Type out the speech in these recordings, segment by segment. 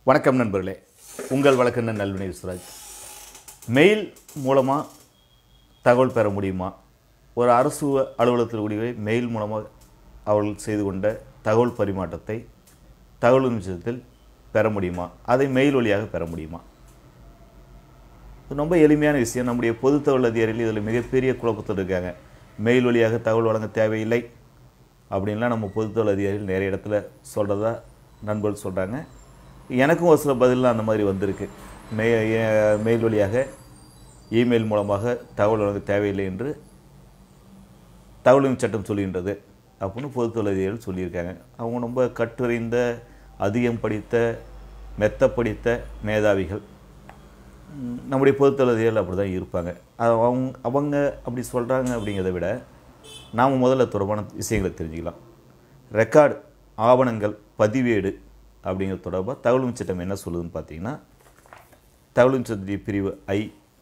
வணக்கம் நண்பர்களே உங்கள் வழக்கண்ணன் நல்வினை விஸ்வராஜ் மெயில் மூலமாக தகவல் பெற முடியுமா ஒரு அரசு அலுவலகத்தில் கூடிய மெயில் மூலமாக அவர்கள் செய்து கொண்ட தகவல் பரிமாற்றத்தை தகவல் நிமிஷத்தில் பெற முடியுமா அதை மெயில் வழியாக பெற முடியுமா இது ரொம்ப எளிமையான விஷயம் நம்முடைய பொது தகவல் அதிகாரிகள் இதில் மிகப்பெரிய குழப்பத்தில் இருக்காங்க மெயில் வழியாக தகவல் வழங்க தேவையில்லை அப்படின்லாம் நம்ம பொது தகவல் அதிகாரிகள் நிறைய இடத்துல சொல்கிறதா நண்பர்கள் சொல்கிறாங்க எனக்கும் ஒரு சில பதிலெலாம் அந்த மாதிரி வந்திருக்கு மெ எ- மெயில் வழியாக இமெயில் மூலமாக தகவல் வழங்க தேவையில்லை என்று தகவலின் சட்டம் சொல்கின்றது அப்படின்னு பொதுத்துறை அதிகாரிகள் சொல்லியிருக்காங்க அவங்க ரொம்ப கற்றறிந்த அதிகம் படித்த மெத்த படித்த மேதாவிகள் ம், நம்முடைய பொதுத்துறை அதிகாரிகள் அப்படி தான் இருப்பாங்க அது அவங்க அவங்க அப்படி சொல்கிறாங்க அப்படிங்கிறத விட நாம் முதல்ல தொடர்பான விஷயங்களை தெரிஞ்சுக்கலாம் ரெக்கார்டு ஆவணங்கள் பதிவேடு அப்படிங்கிறது தொடர்பாக தகவல் சட்டம் என்ன சொல்லுதுன்னு பார்த்தீங்கன்னா தகவல் சட்டத்திய பிரிவு ஐ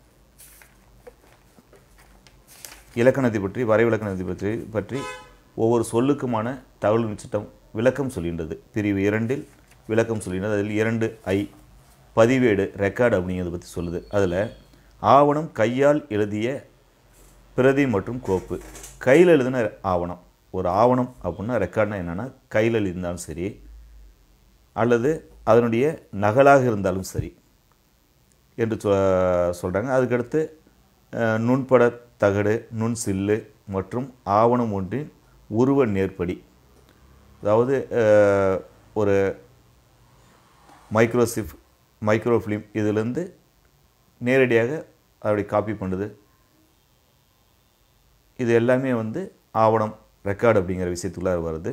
இலக்கணத்தை பற்றி வரைவிலக்கணத்தை பற்றி பற்றி ஒவ்வொரு சொல்லுக்குமான தகவல் சட்டம் விளக்கம் சொல்கின்றது பிரிவு இரண்டில் விளக்கம் சொல்கின்றது அதில் இரண்டு ஐ பதிவேடு ரெக்கார்டு அப்படிங்கிறத பற்றி சொல்லுது அதில் ஆவணம் கையால் எழுதிய பிரதி மற்றும் கோப்பு கையில் எழுதின ஆவணம் ஒரு ஆவணம் அப்படின்னா ரெக்கார்ட்னா என்னென்னா கையில் எழுதியிருந்தாலும் சரி அல்லது அதனுடைய நகலாக இருந்தாலும் சரி என்று சொ சொல்கிறாங்க அதுக்கடுத்து அஹ், நுண்பட தகடு நுண் சில்லு மற்றும் ஆவணம் ஒன்றின் உருவ நேர்படி அதாவது அஹ், ஒரு மைக்ரோசிப் மைக்ரோஃபிலிம் இதிலேருந்து நேரடியாக அப்படி காப்பி பண்ணுது இது எல்லாமே வந்து ஆவணம் ரெக்கார்டு அப்படிங்கிற விஷயத்துக்குள்ளார வருது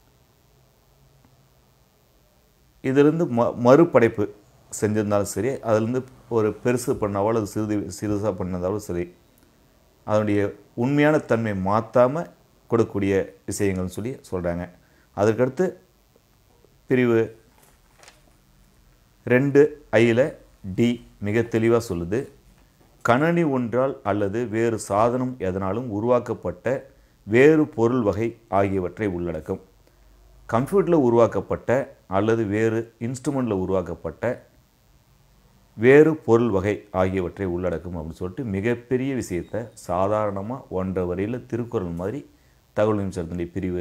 இதிலிருந்து ம மறுபடைப்பு செஞ்சிருந்தாலும் சரி அதிலிருந்து ஒரு பெருசு பண்ணாவோ அல்லது சிறிது சிறுசாக பண்ணதாலும் சரி அதனுடைய உண்மையான தன்மை மாற்றாமல் கொடுக்கக்கூடிய விஷயங்கள்னு சொல்லி சொல்கிறாங்க அதற்கடுத்து பிரிவு ரெண்டு ஐயில் டி மிக தெளிவாக சொல்லுது கணனி ஒன்றால் அல்லது வேறு சாதனம் எதனாலும் உருவாக்கப்பட்ட வேறு பொருள் வகை ஆகியவற்றை உள்ளடக்கும் கம்ப்யூட்டரில் உருவாக்கப்பட்ட அல்லது வேறு இன்ஸ்ட்ருமெண்ட்டில் உருவாக்கப்பட்ட வேறு பொருள் வகை ஆகியவற்றை உள்ளடக்கும் அப்படின்னு சொல்லிட்டு மிகப்பெரிய விஷயத்தை சாதாரணமாக ஒன்றரை வரியில் திருக்குறள் மாதிரி தகவல் நிமிஷத்தினுடைய பிரிவு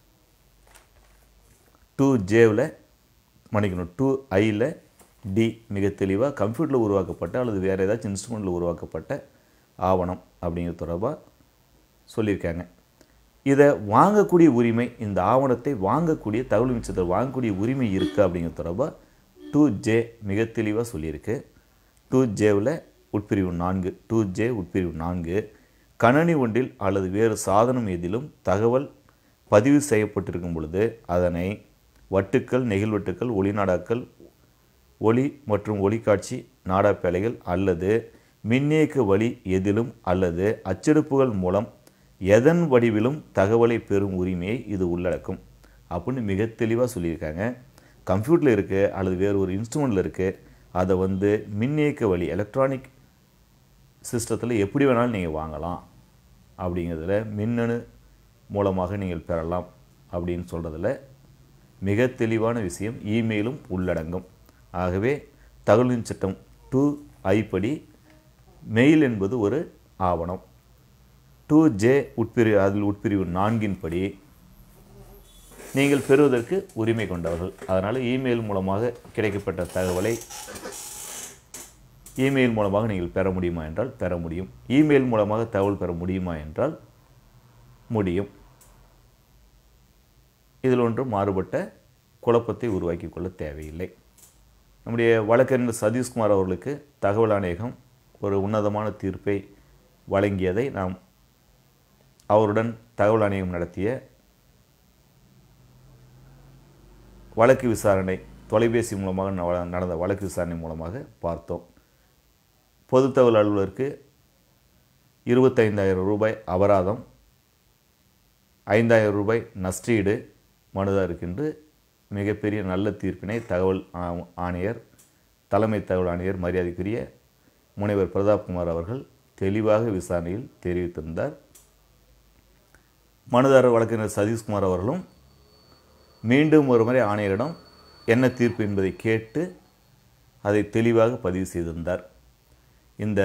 டூ ஜேவில் மன்னிக்கணும் டூ ஐயில் டி மிக தெளிவாக கம்ப்யூட்டரில் உருவாக்கப்பட்ட அல்லது வேறு ஏதாச்சும் இன்ஸ்ட்ருமெண்ட்டில் உருவாக்கப்பட்ட ஆவணம் அப்படிங்கிறது தொடர்பாக சொல்லியிருக்காங்க இதை வாங்கக்கூடிய உரிமை இந்த ஆவணத்தை வாங்கக்கூடிய தகவல் மிச்சத்தில் வாங்கக்கூடிய உரிமை இருக்குது அப்படிங்கிறது தொடர்பாக டூ ஜே மிக தெளிவாக சொல்லியிருக்கு டூ ஜேவில் உட்பிரிவு நான்கு டூ ஜே உட்பிரிவு நான்கு கணனி ஒன்றில் அல்லது வேறு சாதனம் எதிலும் தகவல் பதிவு செய்யப்பட்டிருக்கும் பொழுது அதனை வட்டுக்கள் நெகிழ்வட்டுக்கள் ஒளிநாடாக்கள் ஒளி மற்றும் ஒளிக்காட்சி நாடாப்பேலைகள் அல்லது மின்னியக்கு வழி எதிலும் அல்லது அச்செடுப்புகள் மூலம் எதன் வடிவிலும் தகவலை பெறும் உரிமையை இது உள்ளடக்கும் அப்படின்னு மிக தெளிவாக சொல்லியிருக்காங்க கம்ப்யூட்டரில் இருக்குது அல்லது வேறு ஒரு இன்ஸ்ட்ருமெண்ட்டில் இருக்குது அதை வந்து மின்னியக்க வழி எலக்ட்ரானிக் சிஸ்டத்தில் எப்படி வேணாலும் நீங்கள் வாங்கலாம் அப்படிங்கிறதுல மின்னணு மூலமாக நீங்கள் பெறலாம் அப்படின்னு சொல்கிறதுல மிக தெளிவான விஷயம் இமெயிலும் உள்ளடங்கும் ஆகவே தகவலின் சட்டம் டூ ஐப்படி மெயில் என்பது ஒரு ஆவணம் டூ ஜே உட்பிரிவு அதில் உட்பிரிவு நான்கின் படி நீங்கள் பெறுவதற்கு உரிமை கொண்டவர்கள் அதனால் இமெயில் மூலமாக கிடைக்கப்பட்ட தகவலை இமெயில் மூலமாக நீங்கள் பெற முடியுமா என்றால் பெற முடியும் இமெயில் மூலமாக தகவல் பெற முடியுமா என்றால் முடியும் இதில் ஒன்றும் மாறுபட்ட குழப்பத்தை உருவாக்கி கொள்ள தேவையில்லை நம்முடைய வழக்கறிஞர் சதீஷ்குமார் அவர்களுக்கு தகவல் ஆணையகம் ஒரு உன்னதமான தீர்ப்பை வழங்கியதை நாம் அவருடன் தகவல் ஆணையம் நடத்திய வழக்கு விசாரணை தொலைபேசி மூலமாக ந- நடந்த வழக்கு விசாரணை மூலமாக பார்த்தோம் பொது தகவல் அலுவலருக்கு இருபத்தைந்தாயிரம் ரூபாய் அபராதம் ஐந்தாயிரம் ரூபாய் நஷ்டீடு மனுதாருக்கென்று மிகப்பெரிய நல்ல தீர்ப்பினை தகவல் ஆ- ஆணையர் தலைமை தகவல் ஆணையர் மரியாதைக்குரிய முனைவர் பிரதாப்குமார் அவர்கள் தெளிவாக விசாரணையில் தெரிவித்திருந்தார் மனுதாரர் வழக்கறிஞர் சதீஷ்குமார் அவர்களும் மீண்டும் ஒரு முறை ஆணையரிடம் என்ன தீர்ப்பு என்பதை கேட்டு அதை தெளிவாக பதிவு செய்திருந்தார் இந்த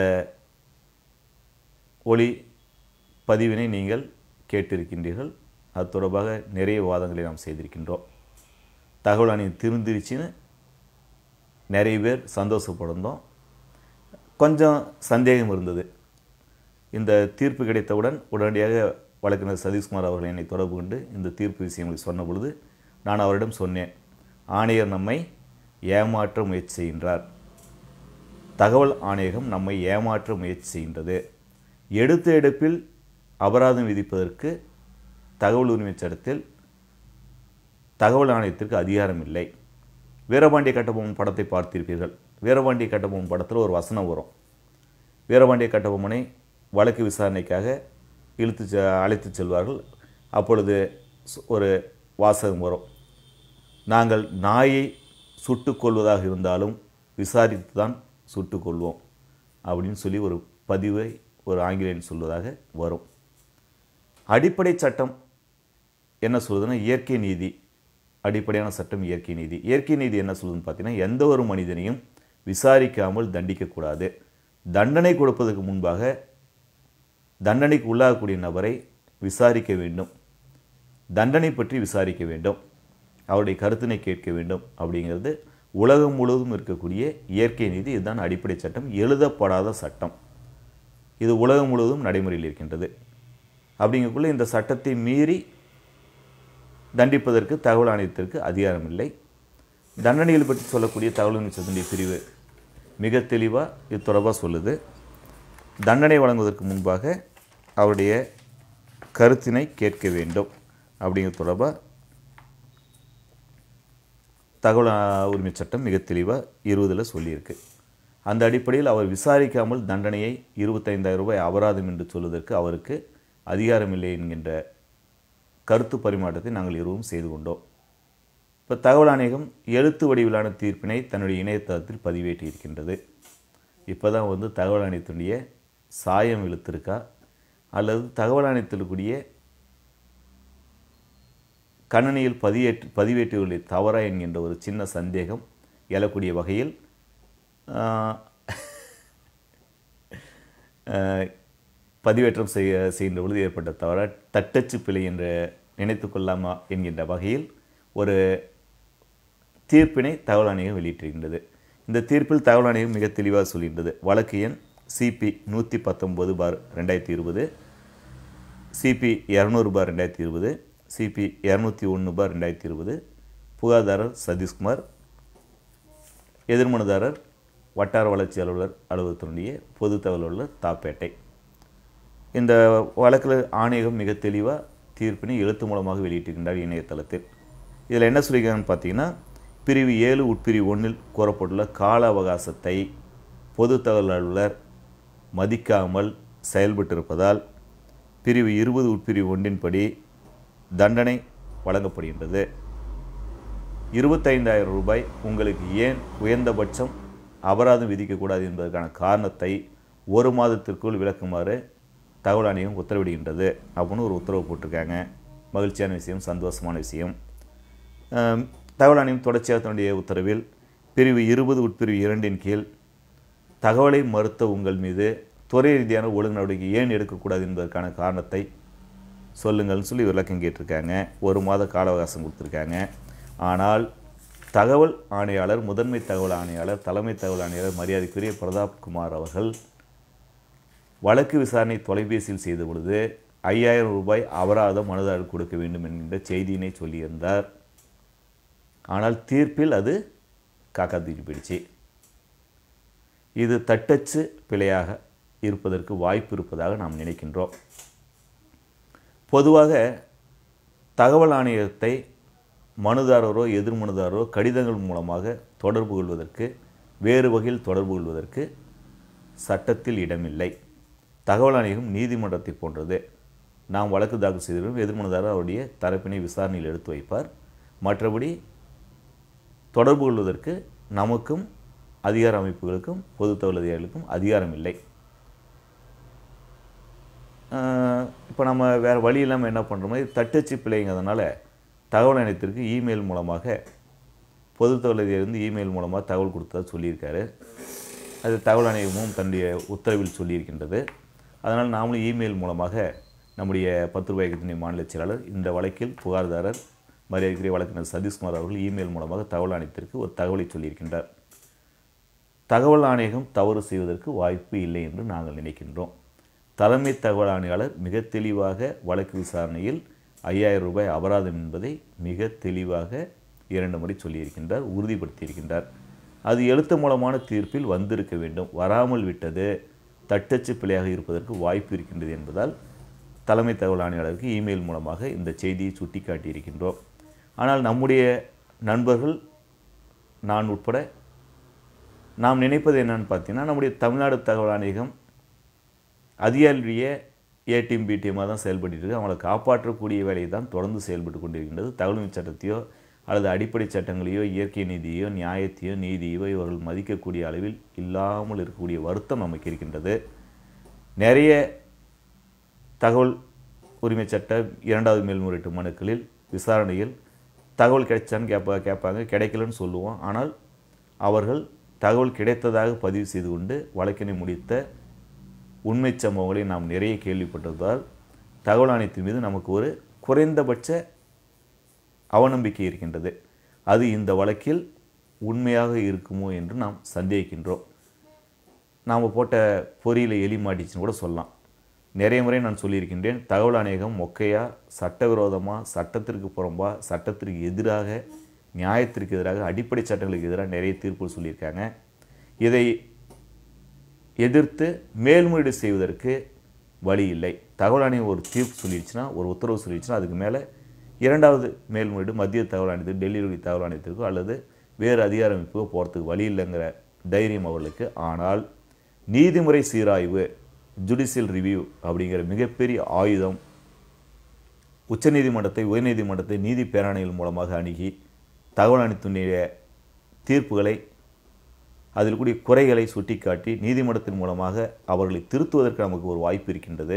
ஒளி பதிவினை நீங்கள் கேட்டிருக்கின்றீர்கள் அது தொடர்பாக நிறைய வாதங்களை நாம் செய்திருக்கின்றோம் தகவல் அணி திருந்திருச்சுன்னு நிறைய பேர் சந்தோஷப்படுந்தோம் கொஞ்சம் சந்தேகம் இருந்தது இந்த தீர்ப்பு கிடைத்தவுடன் உடனடியாக வழக்கறிஞர் சதீஷ்குமார் அவர்கள் என்னை தொடர்பு கொண்டு இந்த தீர்ப்பு விஷயங்களை சொன்ன பொழுது நான் அவரிடம் சொன்னேன் ஆணையர் நம்மை ஏமாற்ற முயற்சி செய்கின்றார் தகவல் ஆணையகம் நம்மை ஏமாற்ற முயற்சி செய்கின்றது எடுத்த எடுப்பில் அபராதம் விதிப்பதற்கு தகவல் உரிமை சட்டத்தில் தகவல் ஆணையத்திற்கு அதிகாரம் இல்லை வீரபாண்டிய கட்டபொம்மன் படத்தை பார்த்திருப்பீர்கள் வீரபாண்டிய கட்டபொம்மன் படத்தில் ஒரு வசனம் வரும் வீரபாண்டிய கட்டபொம்மனை வழக்கு விசாரணைக்காக இழுத்து செ அழைத்து செல்வார்கள் அப்பொழுது சு- ஒரு வாசகம் வரும் நாங்கள் நாயை சுட்டுக் கொள்வதாக இருந்தாலும் விசாரித்து தான் சுட்டுக் கொள்வோம் அப்படின்னு சொல்லி ஒரு பதிவை ஒரு ஆங்கிலேயன் சொல்வதாக வரும் அடிப்படை சட்டம் என்ன சொல்லுதுன்னா இயற்கை நீதி அடிப்படையான சட்டம் இயற்கை நீதி இயற்கை நீதி என்ன சொல்லுதுன்னு பார்த்தீங்கன்னா எந்த ஒரு மனிதனையும் விசாரிக்காமல் தண்டிக்கக்கூடாது தண்டனை கொடுப்பதற்கு முன்பாக தண்டனைக்கு உள்ளாகக்கூடிய நபரை விசாரிக்க வேண்டும் தண்டனை பற்றி விசாரிக்க வேண்டும் அவருடைய கருத்தினை கேட்க வேண்டும் அப்படிங்கிறது உலகம் முழுவதும் இருக்கக்கூடிய இயற்கை நீதி இதுதான் அடிப்படை சட்டம் எழுதப்படாத சட்டம் இது உலகம் முழுவதும் நடைமுறையில் இருக்கின்றது அப்படிங்கக்குள்ள இந்த சட்டத்தை மீறி தண்டிப்பதற்கு தகவல் ஆணையத்திற்கு அதிகாரம் இல்லை தண்டனைகள் பற்றி சொல்லக்கூடிய தகவல் உரிமை சட்டத்தினுடைய பிரிவு மிக தெளிவாக இது தொடர்பாக சொல்லுது தண்டனை வழங்குவதற்கு முன்பாக அவருடைய கருத்தினை கேட்க வேண்டும் அப்படிங்கிற தொடர்பாக தகவல் ஆ, உரிமை சட்டம் மிக தெளிவாக இருபதில் சொல்லியிருக்கு அந்த அடிப்படையில் அவர் விசாரிக்காமல் தண்டனையை இருபத்தைந்தாயிரம் ரூபாய் அபராதம் என்று சொல்வதற்கு அவருக்கு அதிகாரம் இல்லை என்கின்ற கருத்து பரிமாற்றத்தை நாங்கள் இருவரும் செய்து கொண்டோம் இப்போ தகவல் ஆணையகம் எழுத்து வடிவிலான தீர்ப்பினை தன்னுடைய இணையதளத்தில் பதிவேற்றி இருக்கின்றது இப்போ தான் வந்து தகவல் ஆணையத்தினுடைய சாயம் இழுத்திருக்கா அல்லது தகவல் ஆணையத்தில் இருக்கக்கூடிய கணனியில் பதிவேற்று பதிவேற்றுகளை தவறா என்கின்ற ஒரு சின்ன சந்தேகம் எழக்கூடிய வகையில் ஆஹ், ஆஹ், பதிவேற்றம் செய்ய செய்கின்ற பொழுது ஏற்பட்ட தவற தட்டச்சு பிழை என்று நினைத்து கொள்ளாமா என்கின்ற வகையில் ஒரு தீர்ப்பினை தகவல் ஆணையம் வெளியிட்டிருக்கின்றது இந்த தீர்ப்பில் தகவல் ஆணையம் மிக தெளிவாக சொல்கின்றது வழக்கு எண் சிபி நூற்றி பத்தொம்போது பார் ரெண்டாயிரத்தி இருபது சிபி இரநூறு பார் ரெண்டாயிரத்தி இருபது சிபி இரநூத்தி ஒன்று பார் ரெண்டாயிரத்தி இருபது புகார்தாரர் சதீஷ்குமார் எதிர்மனுதாரர் வட்டார வளர்ச்சி அலுவலர் அலுவலகத்தினுடைய பொது தகவல் அலுவலர் தாப்பேட்டை இந்த வழக்கில் ஆணையகம் மிக தெளிவாக தீர்ப்பினை எழுத்து மூலமாக வெளியிட்டிருக்கின்றார் இணையதளத்தில் இதில் என்ன சொல்லியிருக்காங்கன்னு பார்த்தீங்கன்னா பிரிவு ஏழு உட்பிரிவு ஒன்றில் கூறப்பட்டுள்ள கால அவகாசத்தை பொது தகவல் அலுவலர் மதிக்காமல் செயல்பட்டிருப்பதால் பிரிவு இருபது உட்பிரிவு ஒன்றின்படி தண்டனை வழங்கப்படுகின்றது இருபத்தைந்தாயிரம் ரூபாய் உங்களுக்கு ஏன் உயர்ந்தபட்சம் அபராதம் விதிக்கக்கூடாது என்பதற்கான காரணத்தை ஒரு மாதத்திற்குள் விளக்குமாறு தகவல் ஆணையம் உத்தரவிடுகின்றது அப்படின்னு ஒரு உத்தரவு போட்டிருக்காங்க மகிழ்ச்சியான விஷயம் சந்தோஷமான விஷயம் ஆம், தகவல் ஆணையம் தொடர்ச்சியாக தன்னுடைய உத்தரவில் பிரிவு இருபது உட்பிரிவு இரண்டின் கீழ் தகவலை மறுத்த உங்கள் மீது துறை ரீதியான ஒழுங்கு நடவடிக்கை ஏன் எடுக்கக்கூடாது என்பதற்கான காரணத்தை சொல்லுங்கள்னு சொல்லி விளக்கம் கேட்டிருக்காங்க ஒரு மாத கால அவகாசம் கொடுத்துருக்காங்க ஆனால் தகவல் ஆணையாளர் முதன்மை தகவல் ஆணையாளர் தலைமை தகவல் ஆணையாளர் மரியாதைக்குரிய பிரதாப் குமார் அவர்கள் வழக்கு விசாரணை தொலைபேசியில் செய்த பொழுது ஐயாயிரம் ரூபாய் அபராதம் மனுதாரர் கொடுக்க வேண்டும் என்கின்ற செய்தியினை சொல்லியிருந்தார் ஆனால் தீர்ப்பில் அது காக்கா தூக்கி போயிடுச்சு இது தட்டச்சு பிழையாக இருப்பதற்கு வாய்ப்பு இருப்பதாக நாம் நினைக்கின்றோம் பொதுவாக தகவல் ஆணையத்தை மனுதாரரோ எதிர் மனுதாரரோ கடிதங்கள் மூலமாக தொடர்பு கொள்வதற்கு வேறு வகையில் தொடர்பு கொள்வதற்கு சட்டத்தில் இடமில்லை தகவல் ஆணையம் நீதிமன்றத்தை போன்றது நாம் வழக்கு தாக்கல் செய்திருக்கும் எதிர் மனுதாரர் அவருடைய தரப்பினை விசாரணையில் எடுத்து வைப்பார் மற்றபடி தொடர்பு கொள்வதற்கு நமக்கும் அதிகார அமைப்புகளுக்கும் பொது தகவல் அதிகாரிகளுக்கும் அதிகாரம் இல்லை இப்போ நம்ம வேறு வழி இல்லாமல் என்ன பண்ணுற மாதிரி தட்டச்சு பிள்ளைங்கிறதுனால தகவல் ஆணையத்திற்கு இமெயில் மூலமாக பொது தகவலிருந்து இமெயில் மூலமாக தகவல் கொடுத்ததா சொல்லியிருக்காரு அது தகவல் ஆணையமும் தன்னுடைய உத்தரவில் சொல்லியிருக்கின்றது அதனால் நாமளும் இமெயில் மூலமாக நம்முடைய பத்து ரூபாய் இயக்கத்தினுடைய மாநில செயலாளர் இந்த வழக்கில் புகார்தாரர் மரியாதைக்குரிய வழக்கறிஞர் சதீஷ்குமார் அவர்கள் இமெயில் மூலமாக தகவல் ஆணையத்திற்கு ஒரு தகவலை சொல்லியிருக்கின்றார் தகவல் ஆணையகம் தவறு செய்வதற்கு வாய்ப்பு இல்லை என்று நாங்கள் நினைக்கின்றோம் தலைமை தகவல் ஆணையாளர் மிக தெளிவாக வழக்கு விசாரணையில் ஐயாயிரம் ரூபாய் அபராதம் என்பதை மிக தெளிவாக இரண்டு முறை சொல்லியிருக்கின்றார் உறுதிப்படுத்தியிருக்கின்றார் அது எழுத்து மூலமான தீர்ப்பில் வந்திருக்க வேண்டும் வராமல் விட்டது தட்டச்சு பிழையாக இருப்பதற்கு வாய்ப்பு இருக்கின்றது என்பதால் தலைமை தகவல் ஆணையாளருக்கு இமெயில் மூலமாக இந்த செய்தியை சுட்டிக்காட்டியிருக்கின்றோம் ஆனால் நம்முடைய நண்பர்கள் நான் உட்பட நாம் நினைப்பது என்னன்னு பார்த்தீங்கன்னா நம்முடைய தமிழ்நாடு தகவல் ஆணையகம் அதிகாரியுடைய ஏடிஎம் பிடிஎம்மாக தான் செயல்பட்டு இருக்கு அவங்களை காப்பாற்றக்கூடிய வேலையை தான் தொடர்ந்து செயல்பட்டு கொண்டிருக்கின்றது தகவல் சட்டத்தையோ அல்லது அடிப்படை சட்டங்களையோ இயற்கை நீதியோ நியாயத்தையோ நீதியோ இவர்கள் மதிக்கக்கூடிய அளவில் இல்லாமல் இருக்கக்கூடிய வருத்தம் நமக்கு இருக்கின்றது நிறைய தகவல் உரிமை சட்ட இரண்டாவது மேல்முறையீட்டு மனுக்களில் விசாரணையில் தகவல் கிடைச்சான்னு கேட்பா கேட்பாங்க கிடைக்கலன்னு சொல்லுவோம் ஆனால் அவர்கள் தகவல் கிடைத்ததாக பதிவு செய்து கொண்டு வழக்கினை முடித்த உண்மை சம்பவங்களை நாம் நிறைய கேள்விப்பட்டதால் தகவல் ஆணையத்தின் மீது நமக்கு ஒரு குறைந்தபட்ச அவநம்பிக்கை இருக்கின்றது அது இந்த வழக்கில் உண்மையாக இருக்குமோ என்று நாம் சந்தேகிக்கின்றோம் நாம் போட்ட பொறியில் எலி மாட்டிச்சுன்னு கூட சொல்லலாம் நிறைய முறை நான் சொல்லியிருக்கின்றேன் தகவல் ஆணையகம் மொக்கையா சட்டவிரோதமாக சட்டத்திற்கு புறம்பா சட்டத்திற்கு எதிராக நியாயத்திற்கு எதிராக அடிப்படை சட்டங்களுக்கு எதிராக நிறைய தீர்ப்புகள் சொல்லியிருக்காங்க இதை எதிர்த்து மேல்முறையீடு செய்வதற்கு வழி இல்லை தகவல் ஆணையம் ஒரு தீர்ப்பு சொல்லிடுச்சுன்னா ஒரு உத்தரவு சொல்லிடுச்சுன்னா அதுக்கு மேலே இரண்டாவது மேல்முறையீடு மத்திய தகவல் ஆணையத்துக்கு டெல்லி தகவல் ஆணையத்திற்கோ அல்லது வேறு அதிகார அமைப்புக்கோ போகிறதுக்கு வழி இல்லைங்கிற தைரியம் அவர்களுக்கு ஆனால் நீதிமுறை சீராய்வு ஜுடிஷியல் ரிவ்யூ அப்படிங்கிற மிகப்பெரிய ஆயுதம் உச்சநீதிமன்றத்தை உயர்நீதிமன்றத்தை நீதி பேராணைகள் மூலமாக அணுகி தகவல் ஆணையத்தினுடைய தீர்ப்புகளை அதில் கூடிய குறைகளை சுட்டிக்காட்டி நீதிமன்றத்தின் மூலமாக அவர்களை திருத்துவதற்கு நமக்கு ஒரு வாய்ப்பு இருக்கின்றது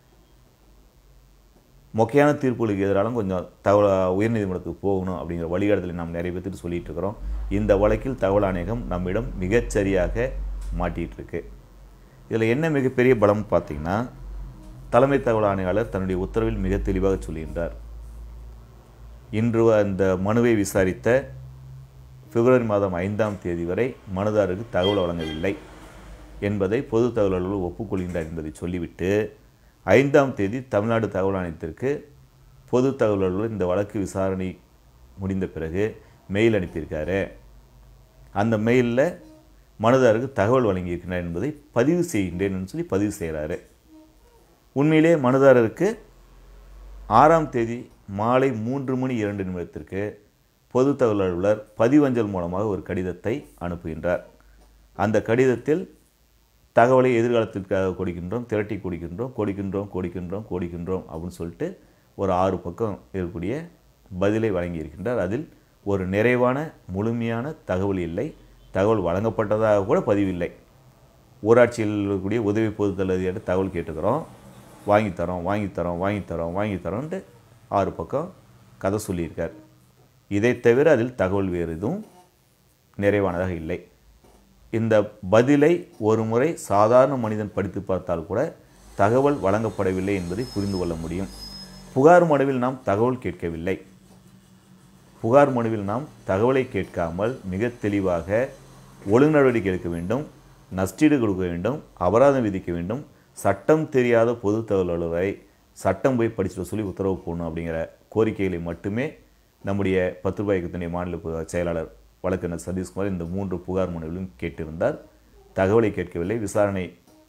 மொக்கையான தீர்ப்புகளுக்கு எதிராலும் கொஞ்சம் தகவல் உயர்நீதிமன்றத்துக்கு போகணும் அப்படிங்கிற வழிகாட்டுதலை நாம் நிறைய பேர்த்துட்டு சொல்லிட்டு இருக்கிறோம் இந்த வழக்கில் தகவல் ஆணையகம் நம்மிடம் மிகச்சரியாக மாட்டிகிட்டு இருக்கு இதில் என்ன மிகப்பெரிய பலம் பார்த்தீங்கன்னா தலைமை தகவல் ஆணையாளர் தன்னுடைய உத்தரவில் மிக தெளிவாக சொல்கின்றார் இன்று அந்த மனுவை விசாரித்த பிப்ரவரி மாதம் ஐந்தாம் தேதி வரை மனுதாரருக்கு தகவல் வழங்கவில்லை என்பதை பொது தகவல் அலுவலர் ஒப்புக்கொள்கின்றார் என்பதை சொல்லிவிட்டு ஐந்தாம் தேதி தமிழ்நாடு தகவல் ஆணையத்திற்கு பொது தகவல் அலுவலர் இந்த வழக்கு விசாரணை முடிந்த பிறகு மெயில் அனுப்பியிருக்காரு அந்த மெயிலில் மனுதாரருக்கு தகவல் வழங்கியிருக்கிறார் என்பதை பதிவு செய்கின்றேன்னு சொல்லி பதிவு செய்கிறாரு உண்மையிலே மனுதாரருக்கு ஆறாம் தேதி மாலை மூன்று மணி இரண்டு நிமிடத்திற்கு பொது தகவல் அலுவலர் பதிவஞ்சல் மூலமாக ஒரு கடிதத்தை அனுப்புகின்றார் அந்த கடிதத்தில் தகவலை எதிர்காலத்திற்காக கொடுக்கின்றோம் திரட்டி கொடுக்கின்றோம் கொடுக்கின்றோம் கொடுக்கின்றோம் கொடுக்கின்றோம் அப்படின்னு சொல்லிட்டு ஒரு ஆறு பக்கம் இருக்கக்கூடிய பதிலை வழங்கியிருக்கின்றார் அதில் ஒரு நிறைவான முழுமையான தகவல் இல்லை தகவல் வழங்கப்பட்டதாக கூட பதிவில்லை ஊராட்சியில் இருக்கக்கூடிய உதவி பொதுத்தல் அதிகாரி தகவல் கேட்டுக்கிறோம் வாங்கித்தரோம் வாங்கித்தரோம் வாங்கித்தரோம் வாங்கித்தரோன்ட்டு ஆறு பக்கம் கதை சொல்லியிருக்கார் இதை தவிர அதில் தகவல் வேறு எதுவும் நிறைவானதாக இல்லை இந்த பதிலை ஒரு முறை சாதாரண மனிதன் படித்து பார்த்தால் கூட தகவல் வழங்கப்படவில்லை என்பதை புரிந்து கொள்ள முடியும் புகார் மனுவில் நாம் தகவல் கேட்கவில்லை புகார் மனுவில் நாம் தகவலை கேட்காமல் மிக தெளிவாக ஒழுங்கு நடவடிக்கை எடுக்க வேண்டும் நஷ்டீடு கொடுக்க வேண்டும் அபராதம் விதிக்க வேண்டும் சட்டம் தெரியாத பொது தகவல் அலுவலரை சட்டம் போய் படிச்சுட்டு சொல்லி உத்தரவு போடணும் அப்படிங்கிற கோரிக்கைகளை மட்டுமே நம்முடைய பத்து ரூபாய் இயக்கத்தினுடைய மாநில பு- செயலாளர் வழக்கறிஞர் சதீஷ்குமார் இந்த மூன்று புகார் மனுவிலும் கேட்டிருந்தார் தகவலை கேட்கவில்லை விசாரணை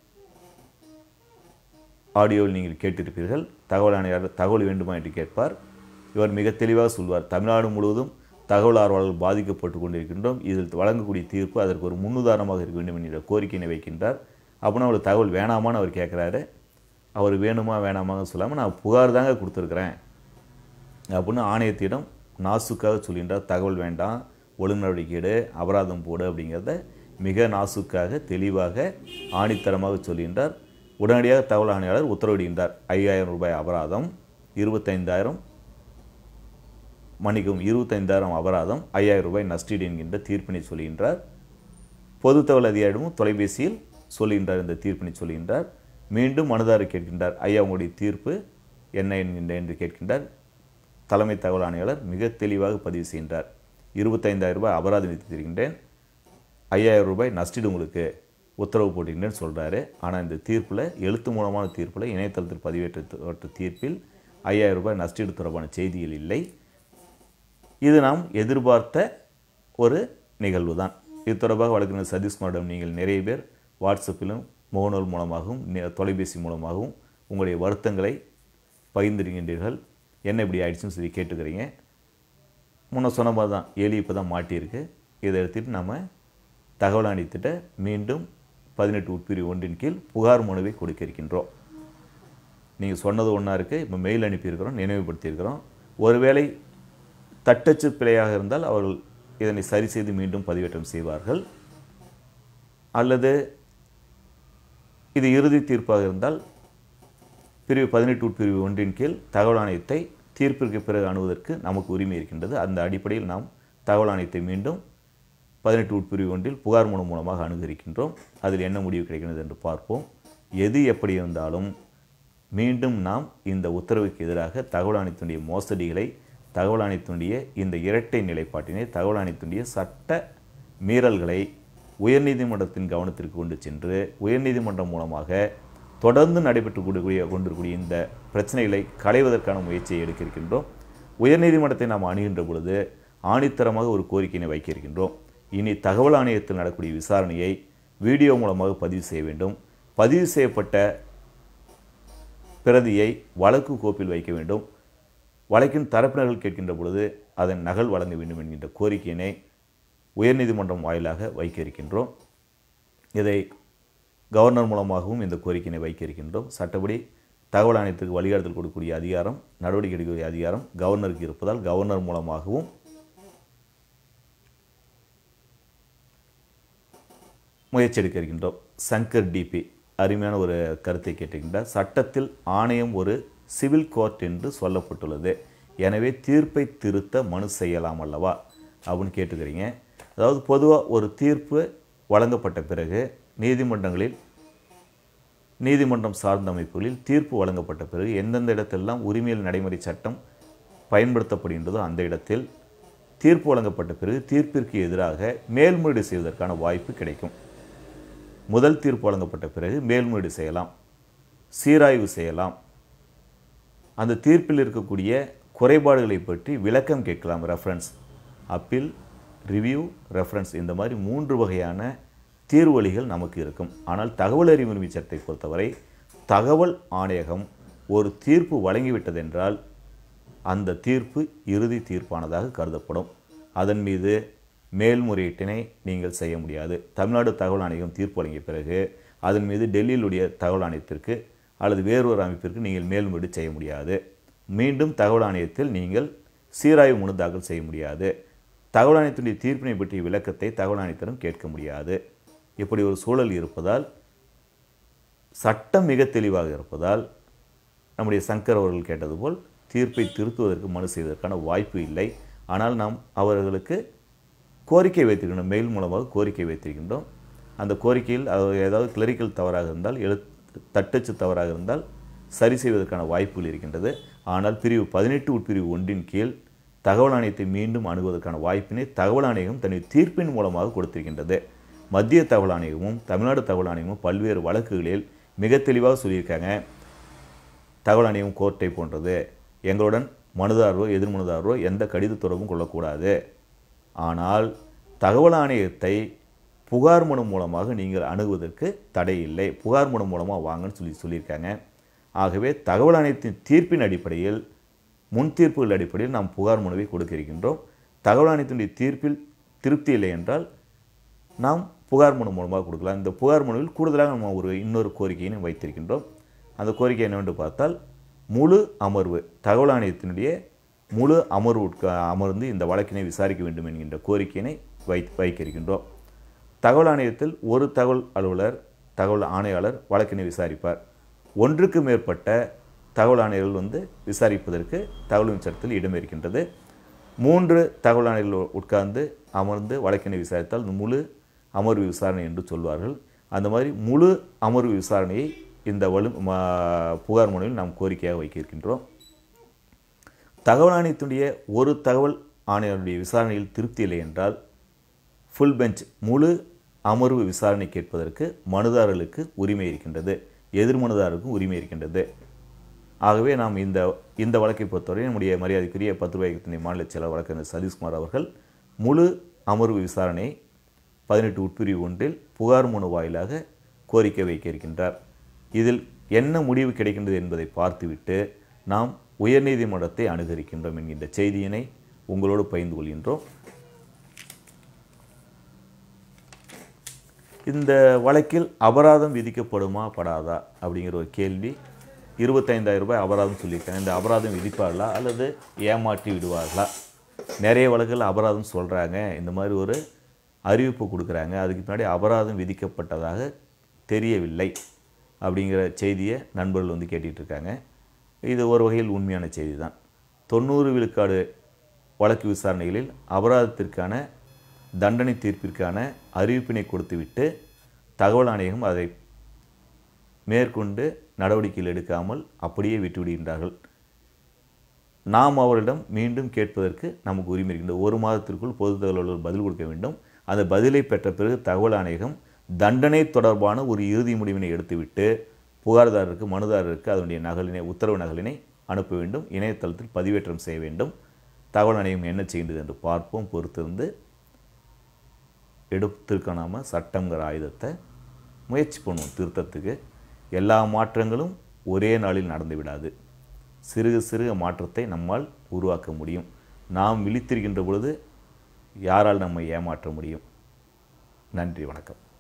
ஆடியோவில் நீங்கள் கேட்டிருப்பீர்கள் தகவல் ஆணையாளர் தகவல் வேண்டுமா என்று கேட்பார் இவர் மிக தெளிவாக சொல்வார் தமிழ்நாடு முழுவதும் தகவல் ஆர்வலர்கள் பாதிக்கப்பட்டு கொண்டிருக்கின்றோம் இதில் வழங்கக்கூடிய தீர்ப்பு அதற்கு ஒரு முன்னுதாரணமாக இருக்க வேண்டும் என்கிற கோரிக்கையினை வைக்கின்றார் அப்படின்னா அவர் தகவல் வேணாமான்னு அவர் கேட்குறாரு அவர் வேணுமா வேணாமான்னு சொல்லாமல் நான் புகார் தாங்க கொடுத்துருக்குறேன் அப்படின்னு ஆணையத்திடம் நாசுக்காக சொல்கின்றார் தகவல் வேண்டாம் ஒழுங்கு நடவடிக்கை எடு அபராதம் போடு அப்படிங்கிறத மிக நாசுக்காக தெளிவாக ஆணித்தரமாக சொல்கின்றார் உடனடியாக தகவல் ஆணையாளர் உத்தரவிடுகின்றார் ஐயாயிரம் ரூபாய் அபராதம் இருபத்தைந்தாயிரம் மன்னிக்கவும் இருபத்தைந்தாயிரம் அபராதம் ஐயாயிரம் ரூபாய் நஷ்டீடு என்கின்ற தீர்ப்பினை சொல்கின்றார் பொது தகவல் அதிகாரிடமும் தொலைபேசியில் சொல்கின்றார் இந்த தீர்ப்பினை சொல்கின்றார் மீண்டும் மனுதாரர் கேட்கின்றார் ஐயா உங்களுடைய தீர்ப்பு என்ன என்கின்ற என்று கேட்கின்றார் தலைமை தகவல் ஆணையாளர் மிக தெளிவாக பதிவு செய்கின்றார் இருபத்தைந்தாயிரம் ரூபாய் அபராதம் விதித்திருக்கின்றேன் ஐயாயிரம் ரூபாய் நஷ்டீடு உங்களுக்கு உத்தரவு போட்டிருந்தேன்னு சொல்கிறாரு ஆனால் இந்த தீர்ப்பில் எழுத்து மூலமான தீர்ப்பில் இணையதளத்தில் பதிவேற்ற தீர்ப்பில் ஐயாயிரம் ரூபாய் நஷ்டீடு தொடர்பான செய்திகள் இல்லை இது நாம் எதிர்பார்த்த ஒரு நிகழ்வு தான் இது தொடர்பாக வழக்கறிஞர் சதீஷ்குமாரிடம் நீங்கள் நிறைய பேர் வாட்ஸ்அப்பிலும் முகநூல் மூலமாகவும் நெ- தொலைபேசி மூலமாகவும் உங்களுடைய வருத்தங்களை பகிர்ந்திருக்கின்றீர்கள் என்ன இப்படி ஆயிடுச்சுன்னு சொல்லி கேட்டுக்கிறீங்க முன்ன சொன்ன மாதிரி தான் எலி இப்போ தான் மாட்டியிருக்கு இதை எடுத்துட்டு நம்ம தகவல் அளித்துட்டு மீண்டும் பதினெட்டு உட்பிரிவு ஒன்றின் கீழ் புகார் மனுவை கொடுக்க இருக்கின்றோம் நீங்கள் சொன்னது ஒன்றா இருக்குது இப்போ மெயில் அனுப்பியிருக்கிறோம் நினைவுபடுத்தியிருக்கிறோம் ஒருவேளை தட்டச்சு பிழையாக இருந்தால் அவர்கள் இதனை சரி செய்து மீண்டும் பதிவேற்றம் செய்வார்கள் அல்லது இது இறுதி தீர்ப்பாக இருந்தால் பிரிவு பதினெட்டு உட்பிரிவு ஒன்றின் கீழ் தகவல் ஆணையத்தை தீர்ப்பிற்கு பிறகு அணுவதற்கு நமக்கு உரிமை இருக்கின்றது அந்த அடிப்படையில் நாம் தகவல் ஆணையத்தை மீண்டும் பதினெட்டு உட்பிரிவு ஒன்றில் புகார் மனு மூலமாக அணுகிருக்கின்றோம் அதில் என்ன முடிவு கிடைக்கிறது என்று பார்ப்போம் எது எப்படி இருந்தாலும் மீண்டும் நாம் இந்த உத்தரவுக்கு எதிராக தகவல் ஆணையத்தினுடைய மோசடிகளை தகவல் ஆணையத்தினுடைய இந்த இரட்டை நிலைப்பாட்டினை தகவல் ஆணையத்தினுடைய சட்ட மீறல்களை உயர்நீதிமன்றத்தின் கவனத்திற்கு கொண்டு சென்று உயர்நீதிமன்றம் மூலமாக தொடர்ந்து நடைபெற்று கூடிய கொண்டிருக்கூடிய இந்த பிரச்சனைகளை களைவதற்கான முயற்சியை எடுக்க இருக்கின்றோம் உயர்நீதிமன்றத்தை நாம் அணுகின்ற பொழுது ஆணித்தரமாக ஒரு கோரிக்கையினை வைக்க இருக்கின்றோம் இனி தகவல் ஆணையத்தில் நடக்கக்கூடிய விசாரணையை வீடியோ மூலமாக பதிவு செய்ய வேண்டும் பதிவு செய்யப்பட்ட பிரதியை வழக்கு கோப்பில் வைக்க வேண்டும் வழக்கின் தரப்பினர்கள் கேட்கின்ற பொழுது அதன் நகல் வழங்க வேண்டும் என்கின்ற கோரிக்கையினை உயர்நீதிமன்றம் வாயிலாக வைக்க இருக்கின்றோம் இதை கவர்னர் மூலமாகவும் இந்த கோரிக்கையினை வைக்க இருக்கின்றோம் சட்டப்படி தகவல் ஆணையத்துக்கு வழிகாட்டுதல் கொடுக்கக்கூடிய அதிகாரம் நடவடிக்கை எடுக்கக்கூடிய அதிகாரம் கவர்னருக்கு இருப்பதால் கவர்னர் மூலமாகவும் முயற்சி எடுக்க இருக்கின்றோம் சங்கர் டிபி அருமையான ஒரு கருத்தை கேட்டிருக்கின்றார் சட்டத்தில் ஆணையம் ஒரு சிவில் கோர்ட் என்று சொல்லப்பட்டுள்ளது எனவே தீர்ப்பை திருத்த மனு செய்யலாம் அல்லவா அப்படின்னு கேட்டுக்கிறீங்க அதாவது பொதுவாக ஒரு தீர்ப்பு வழங்கப்பட்ட பிறகு நீதிமன்றங்களில் நீதிமன்றம் சார்ந்த அமைப்புகளில் தீர்ப்பு வழங்கப்பட்ட பிறகு எந்தெந்த இடத்தெல்லாம் உரிமையல் நடைமுறை சட்டம் பயன்படுத்தப்படுகின்றதோ அந்த இடத்தில் தீர்ப்பு வழங்கப்பட்ட பிறகு தீர்ப்பிற்கு எதிராக மேல்முறையீடு செய்வதற்கான வாய்ப்பு கிடைக்கும் முதல் தீர்ப்பு வழங்கப்பட்ட பிறகு மேல்முறையீடு செய்யலாம் சீராய்வு செய்யலாம் அந்த தீர்ப்பில் இருக்கக்கூடிய குறைபாடுகளை பற்றி விளக்கம் கேட்கலாம் ரெஃபரன்ஸ் அப்பீல் ரிவ்யூ ரெஃபரன்ஸ் இந்த மாதிரி மூன்று வகையான தீர்வழிகள் நமக்கு இருக்கும் ஆனால் தகவல் அறிவு உரிமை சட்டத்தை பொறுத்தவரை தகவல் ஆணையகம் ஒரு தீர்ப்பு வழங்கிவிட்டதென்றால் அந்த தீர்ப்பு இறுதி தீர்ப்பானதாக கருதப்படும் அதன் மீது மேல்முறையீட்டினை நீங்கள் செய்ய முடியாது தமிழ்நாடு தகவல் ஆணையம் தீர்ப்பு வழங்கிய பிறகு அதன் மீது டெல்லியிலுடைய தகவல் ஆணையத்திற்கு அல்லது வேறொரு அமைப்பிற்கு நீங்கள் மேல்முறையீடு செய்ய முடியாது மீண்டும் தகவல் ஆணையத்தில் நீங்கள் சீராய்வு மனு தாக்கல் செய்ய முடியாது தகவல் ஆணையத்தினுடைய தீர்ப்பினை பற்றிய விளக்கத்தை தகவல் ஆணையத்திடம் கேட்க முடியாது இப்படி ஒரு சூழல் இருப்பதால் சட்டம் மிக தெளிவாக இருப்பதால் நம்முடைய சங்கர் அவர்கள் கேட்டது போல் தீர்ப்பை திருத்துவதற்கு மனு செய்வதற்கான வாய்ப்பு இல்லை ஆனால் நாம் அவர்களுக்கு கோரிக்கை வைத்திருக்கின்றோம் மெயில் மூலமாக கோரிக்கை வைத்திருக்கின்றோம் அந்த கோரிக்கையில் அது ஏதாவது கிளரிக்கல் தவறாக இருந்தால் எழுத்து தட்டச்சு தவறாக இருந்தால் சரி செய்வதற்கான வாய்ப்புகள் இருக்கின்றது ஆனால் பிரிவு பதினெட்டு உட்பிரிவு ஒன்றின் கீழ் தகவல் ஆணையத்தை மீண்டும் அணுகுவதற்கான வாய்ப்பினை தகவல் ஆணையம் தன்னுடைய தீர்ப்பின் மூலமாக கொடுத்திருக்கின்றது மத்திய தகவல் ஆணையமும் தமிழ்நாடு தகவல் ஆணையமும் பல்வேறு வழக்குகளில் மிக தெளிவாக சொல்லியிருக்காங்க தகவல் ஆணையம் கோர்ட்டை போன்றது எங்களுடன் மனுதாரரோ எதிர்மனுதாரரோ எந்த கடித தொடர்பும் கொள்ளக்கூடாது ஆனால் தகவல் ஆணையத்தை புகார் மனு மூலமாக நீங்கள் அணுகுவதற்கு தடை இல்லை புகார் மனு மூலமாக வாங்கன்னு சொல்லி சொல்லியிருக்காங்க ஆகவே தகவல் ஆணையத்தின் தீர்ப்பின் அடிப்படையில் முன் தீர்ப்புகள் அடிப்படையில் நாம் புகார் மனுவை கொடுக்க இருக்கின்றோம் தகவல் ஆணையத்தினுடைய தீர்ப்பில் திருப்தி இல்லை என்றால் நாம் புகார் மனு மூலமாக கொடுக்கலாம் இந்த புகார் மனுவில் கூடுதலாக நம்ம ஒரு இன்னொரு கோரிக்கையினை வைத்திருக்கின்றோம் அந்த கோரிக்கை என்னவென்று பார்த்தால் முழு அமர்வு தகவல் ஆணையத்தினுடைய முழு அமர்வு உட்கா அமர்ந்து இந்த வழக்கினை விசாரிக்க வேண்டும் என்கின்ற கோரிக்கையினை வை வைக்க இருக்கின்றோம் தகவல் ஆணையத்தில் ஒரு தகவல் அலுவலர் தகவல் ஆணையாளர் வழக்கினை விசாரிப்பார் ஒன்றுக்கு மேற்பட்ட தகவல் ஆணையர்கள் வந்து விசாரிப்பதற்கு தகவல் சட்டத்தில் இடம் இருக்கின்றது மூன்று தகவல் ஆணையர்கள் உட்கார்ந்து அமர்ந்து வழக்கினை விசாரித்தால் இந்த முழு அமர்வு விசாரணை என்று சொல்வார்கள் அந்த மாதிரி முழு அமர்வு விசாரணையை இந்த வலு ம- புகார் மனுவில் நாம் கோரிக்கையாக வைக்க இருக்கின்றோம் தகவல் ஆணையத்தினுடைய ஒரு தகவல் ஆணையருடைய விசாரணையில் திருப்தி இல்லை என்றால் ஃபுல் பெஞ்ச் முழு அமர்வு விசாரணை கேட்பதற்கு மனுதாரர்களுக்கு உரிமை இருக்கின்றது எதிர் மனுதாரருக்கும் உரிமை இருக்கின்றது ஆகவே நாம் இந்த இந்த வழக்கை பொறுத்தவரை நம்முடைய மரியாதைக்குரிய பத்து ரூபாய்க்கு மாநில செயலர் வழக்கறிஞர் சதீஷ்குமார் அவர்கள் முழு அமர்வு விசாரணை பதினெட்டு உட்பிரிவு ஒன்றில் புகார் மனு வாயிலாக கோரிக்கை வைக்க இருக்கின்றார் இதில் என்ன முடிவு கிடைக்கின்றது என்பதை பார்த்துவிட்டு நாம் உயர்நீதிமன்றத்தை அணுகரிக்கின்றோம் என்கின்ற செய்தியினை உங்களோடு பகிர்ந்து கொள்கின்றோம் இந்த வழக்கில் அபராதம் விதிக்கப்படுமா படாதா அப்படிங்கிற ஒரு கேள்வி இருபத்தைந்தாயிரம் ரூபாய் அபராதம் சொல்லியிருக்காங்க இந்த அபராதம் விதிப்பார்களா அல்லது ஏமாற்றி விடுவார்களா நிறைய வழக்குகள் அபராதம் சொல்கிறாங்க இந்த மாதிரி ஒரு அறிவிப்பு கொடுக்குறாங்க அதுக்கு பின்னாடி அபராதம் விதிக்கப்பட்டதாக தெரியவில்லை அப்படிங்கிற செய்தியை நண்பர்கள் வந்து கேட்டுட்டு இருக்காங்க இது ஒரு வகையில் உண்மையான செய்தி தான் தொண்ணூறு விழுக்காடு வழக்கு விசாரணைகளில் அபராதத்திற்கான தண்டனை தீர்ப்பிற்கான அறிவிப்பினை கொடுத்துவிட்டு தகவல் ஆணையகம் அதை மேற்கொண்டு நடவடிக்கைகள் எடுக்காமல் அப்படியே விட்டுவிடுகின்றார்கள் நாம் அவரிடம் மீண்டும் கேட்பதற்கு நமக்கு உரிமை இருக்கின்றது ஒரு மாதத்திற்குள் பொது தகவல்கள் பதில் கொடுக்க வேண்டும் அந்த பதிலை பெற்ற பிறகு தகவல் ஆணையகம் தண்டனை தொடர்பான ஒரு இறுதி முடிவினை எடுத்துவிட்டு புகார்தாரருக்கு மனுதாரருக்கு அதனுடைய நகலினை உத்தரவு நகலினை அனுப்ப வேண்டும் இணையதளத்தில் பதிவேற்றம் செய்ய வேண்டும் தகவல் ஆணையம் என்ன செய்கின்றது என்று பார்ப்போம் பொறுத்திருந்து எடுத்திருக்க நாம சட்டங்கிற ஆயுதத்தை முயற்சி பண்ணுவோம் திருத்தத்துக்கு எல்லா மாற்றங்களும் ஒரே நாளில் நடந்து விடாது சிறுக சிறுக மாற்றத்தை நம்மால் உருவாக்க முடியும் நாம் விழித்திருக்கின்ற பொழுது யாரால் நம்மை ஏமாற்ற முடியும் நன்றி வணக்கம்